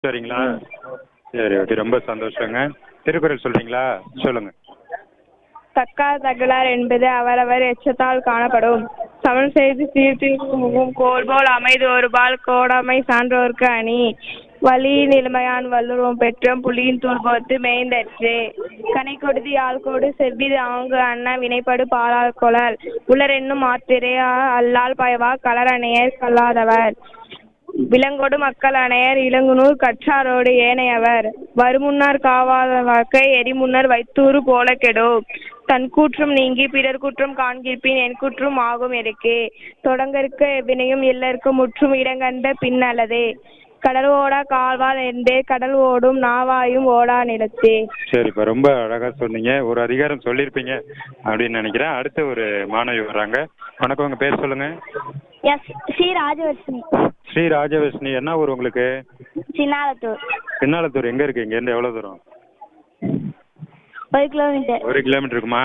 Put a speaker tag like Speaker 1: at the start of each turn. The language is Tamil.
Speaker 1: சரிங்களா சரி ஓகே ரொம்ப சந்தோஷங்க திருக்குறள் சொல்றீங்களா சொல்லுங்க
Speaker 2: தக்கார் தகலார் என்பது அவரவர் எச்சத்தால் காணப்படும் சமன் செய்து சீர்திருக்கும் கோல் போல் அமைது ஒருபால் கோடாமை சான்றோர்க்கு அணி வலி நிலைமையான் வல்லுருவம் பெற்றும் புலியின் தூள்போத்து மேய்ந்தற்று கனை கொடுத்து யாழ்கோடு செவ்விது ஆங்கு அண்ணா வினைப்படு பாலால் கொளல் உலரென்னும் மாத்திரை அல்லால் பயவா கலரணையர் கல்லாதவர் விலங்கொடு மக்கள் அணையர் இளங்குனூர் கற்றாரோடு ஏனையவர் வருமுன்னார் காவாத வாழ்க்கை எரிமுன்னர் வைத்தூறு போல கெடும் தன் கூற்றும் நீங்கி பிறர் குற்றம் காண்கிற்பின் என் குற்றும் ஆகும் எருக்கே தொடங்கற்க எவ்வினையும் இல்லற்கு முற்றும் இடங்கண்ட பின் அல்லதே கடல் ஓடா கால்வால் என்றே கடல் ஓடும் நாவாயும் ஓடா நிலத்தே
Speaker 1: சரிப்பா ரொம்ப அழகா சொன்னீங்க ஒரு அதிகாரம் சொல்லியிருப்பீங்க அப்படின்னு நினைக்கிறேன் அடுத்த ஒரு மாணவி வர்றாங்க வணக்கம் உங்க பேர் சொல்லுங்க
Speaker 2: எஸ் சி ராஜவர்ஷினி
Speaker 1: ஸ்ரீ ராஜவர்ஷினி என்ன ஊர் உங்களுக்கு
Speaker 2: சின்னாலத்தூர்
Speaker 1: பின்னாலத்தூர் எங்க இருக்கு இங்க இருந்து எவ்வளவு தூரம்
Speaker 2: ஒரு கிலோமீட்டர்
Speaker 1: ஒரு கிலோமீட்டர் இருக்குமா